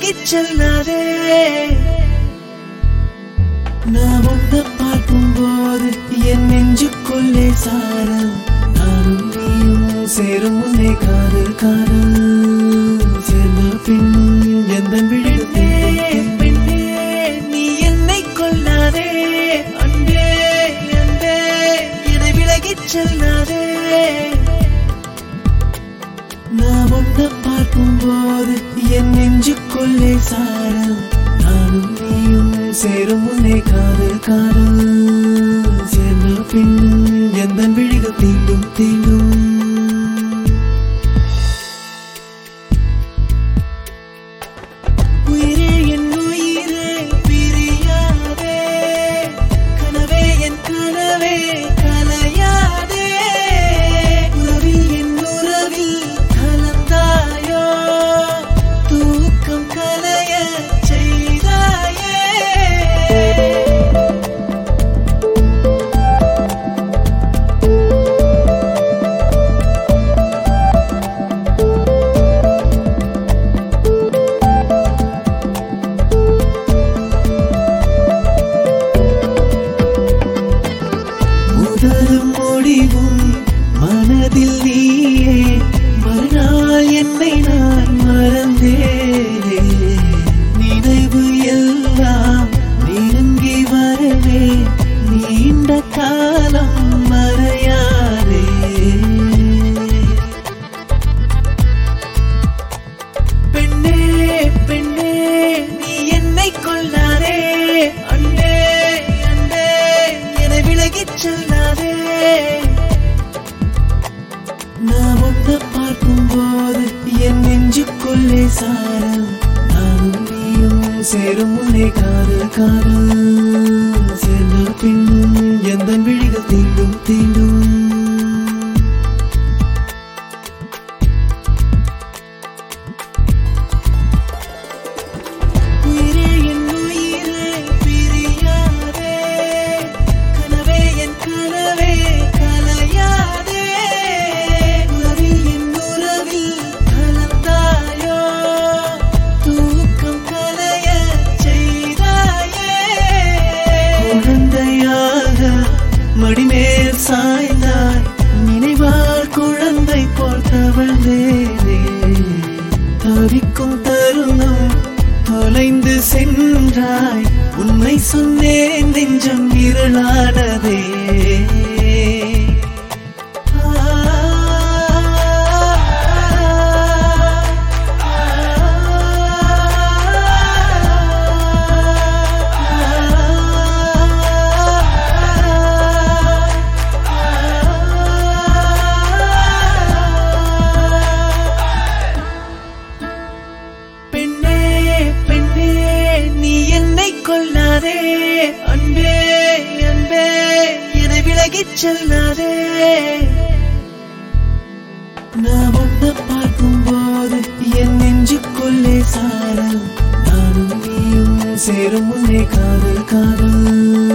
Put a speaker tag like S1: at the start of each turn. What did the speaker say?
S1: விலகிச் செல்லாதே நான் உன்னை பார்க்கும் போது என் நெஞ்சுக்குள்ளே சாரல் நானும் நீயும் சேரும் முன்னே காதல் காதல் சேர்ந்த பின் எந்த விழுந்தே பெண்ணே நீ என்னை கொல்லாதே அன்பே அன்பே என்னை விலகிச் செல்லாதே நான் உன்னை பார்க்கும் போது என் நெஞ்சுக்குள்ளே சாரல் நானும் நீயும் சேரும் முன்னே காதல் காதல் சேர்ந்த பின் எந்த விழிகள் தீண்டும் தீண்டும் உயிரே என் உயிரே பிரியாதே கனவே என் கனவே கலையாதே உறவில் என் உறவில் கலந்தாயோ தூக்கம் கலைய செய்தாயே முதலும் முடிவும் மனதில் நீயே மறுநாள் என்னை நான் மறந்தேனே நினைவு எல்லாம் நெருங்கி வரவே நீண்ட காலம் மறையாதே பெண்ணே பெண்ணே நீ என்னை கொல்லாதே அன்பே அன்பே என்னை விலகிச் செல்லாதே நான் உன்னை பார்க்கும் போது என் நெஞ்சுக்குள்ளே சாரல் நானும் நீயும் சேரும் முன்னே காதல் காதல் சேர்ந்த பின் எந்த விழிகள் தீண்டும் தீண்டும் உயிரே என் உயிரே பிரியாதே கனவே என் கனவே கலையாதே உறவில் என் உறவில் கலந்தாயோ தூக்கம் கலைய செய்தாயே குழந்தையாக மடிமேல் சாய்ந்தாய் நினைவால் குழந்தை போல் தவழ்ந்தேனே தவிக்கும் தருணம் தொலைந்து சென்றாய் உண்மை சொன்னேன் நெஞ்சம் இருளானதே பெண்ணே பெண்ணே நீ என்னை கொல்லாதே அன்பே அன்பே என்னை விலகிச் செல்லாதே நான் உன்னை பார்க்கும் போது என் நெஞ்சுக்குள்ளே சாரல் நானும் நீயும் சேரும் முன்னே காதல் காதல்